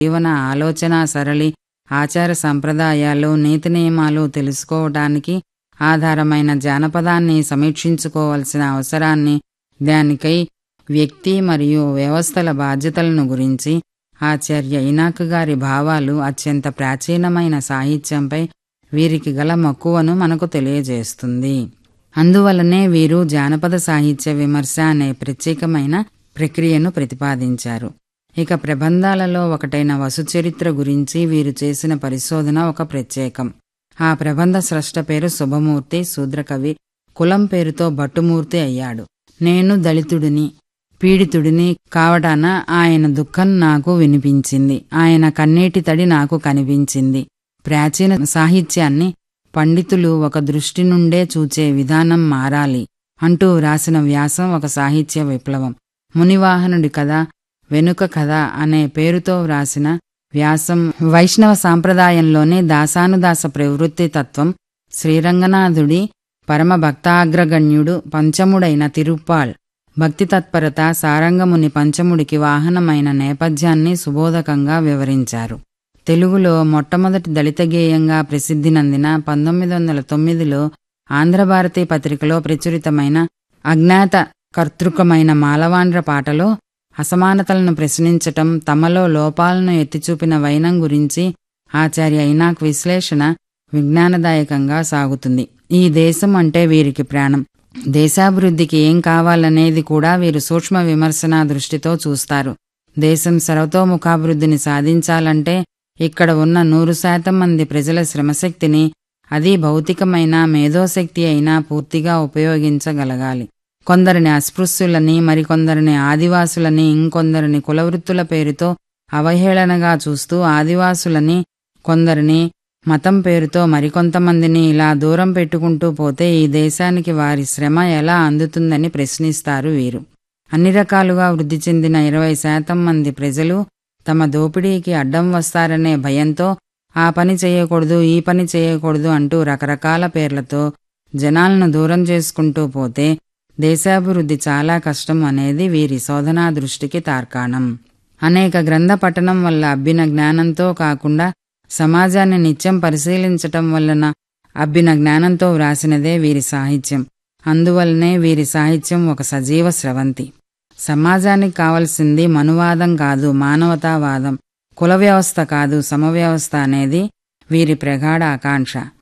జీవన ఆలోచన సరళి ఆచార సంప్రదాయాలు నీతి నియమాలు తెలుసుకోవటానికి ఆధారమైన జానపదాన్ని సమీక్షించుకోవలసిన అవసరాన్ని దానికై వ్యక్తి మరియు వ్యవస్థల బాధ్యతలను గురించి ఆచార్య ఇనాక్ గారి భావాలు అత్యంత ప్రాచీనమైన సాహిత్యంపై వీరికి గల మక్కువను మనకు తెలియజేస్తుంది అందువలనే వీరు జానపద సాహిత్య విమర్శ అనే ప్రత్యేకమైన ప్రక్రియను ప్రతిపాదించారు ఇక ప్రబంధాలలో ఒకటైన వసుచరిత్ర గురించి వీరు చేసిన పరిశోధన ఒక ప్రత్యేకం ఆ ప్రబంధ స్రష్ట పేరు శుభమూర్తి శూద్రకవి కులం పేరుతో భట్టుమూర్తి అయ్యాడు నేను దళితుడిని పీడితుడిని కావటాన ఆయన దుఃఖం నాకు వినిపించింది ఆయన కన్నీటి తడి నాకు కనిపించింది ప్రాచీన సాహిత్యాన్ని పండితులు ఒక దృష్టి నుండే చూచే విధానం మారాలి అంటూ వ్రాసిన వ్యాసం ఒక సాహిత్య విప్లవం మునివాహనుడి కథ వెనుక కథ అనే పేరుతో వ్రాసిన వ్యాసం వైష్ణవ సాంప్రదాయంలోని దాసానుదాస ప్రవృత్తి తత్వం శ్రీరంగనాథుడి పరమ భక్తాగ్రగణ్యుడు పంచముడైన తిరుప్పాళ్ భక్తి తత్పరత సారంగముని పంచముడికి వాహనమైన నేపథ్యాన్ని సుబోధకంగా వివరించారు తెలుగులో మొట్టమొదటి దళిత గేయంగా ప్రసిద్ధి నందిన పంతొమ్మిది వందల తొమ్మిదిలో ఆంధ్రభారతి పత్రికలో ప్రచురితమైన అజ్ఞాత కర్తృకమైన మాలవాండ్ర పాటలో అసమానతలను ప్రశ్నించటం తమలో లోపాలను ఎత్తిచూపిన వైనం గురించి ఆచార్య ఐనాక్ విశ్లేషణ విజ్ఞానదాయకంగా సాగుతుంది ఈ దేశం అంటే వీరికి ప్రాణం దేశాభివృద్ధికి ఏం కావాలనేది కూడా వీరు సూక్ష్మ విమర్శన దృష్టితో చూస్తారు దేశం సర్వతోముఖాభివృద్ధిని సాధించాలంటే ఇక్కడ ఉన్న నూరు శాతం మంది ప్రజల శ్రమశక్తిని అది భౌతికమైన మేధోశక్తి అయినా పూర్తిగా ఉపయోగించగలగాలి కొందరిని అస్పృశ్యులని మరికొందరిని ఆదివాసులని ఇంకొందరిని కులవృత్తుల పేరుతో అవహేళనగా చూస్తూ ఆదివాసులని కొందరిని మతం పేరుతో మరికొంతమందిని ఇలా దూరం పెట్టుకుంటూ పోతే ఈ దేశానికి వారి శ్రమ ఎలా అందుతుందని ప్రశ్నిస్తారు వీరు అన్ని రకాలుగా వృద్ధి చెందిన ఇరవై శాతం మంది ప్రజలు తమ దోపిడీకి అడ్డం వస్తారనే భయంతో ఆ పని చేయకూడదు ఈ పని చేయకూడదు అంటూ రకరకాల పేర్లతో జనాలను దూరం చేసుకుంటూ పోతే దేశాభివృద్ధి చాలా కష్టం అనేది వీరి శోధనా దృష్టికి తార్కాణం అనేక గ్రంథ పఠనం వల్ల అబ్బిన జ్ఞానంతో కాకుండా సమాజాన్ని నిత్యం పరిశీలించటం వలన అబ్బిన జ్ఞానంతో వ్రాసినదే వీరి సాహిత్యం అందువల్లనే వీరి సాహిత్యం ఒక సజీవ స్రవంతి సమాజానికి కావలసింది మనువాదం కాదు మానవతావాదం కుల వ్యవస్థ కాదు సమవ్యవస్థ అనేది వీరి ప్రగాఢ ఆకాంక్ష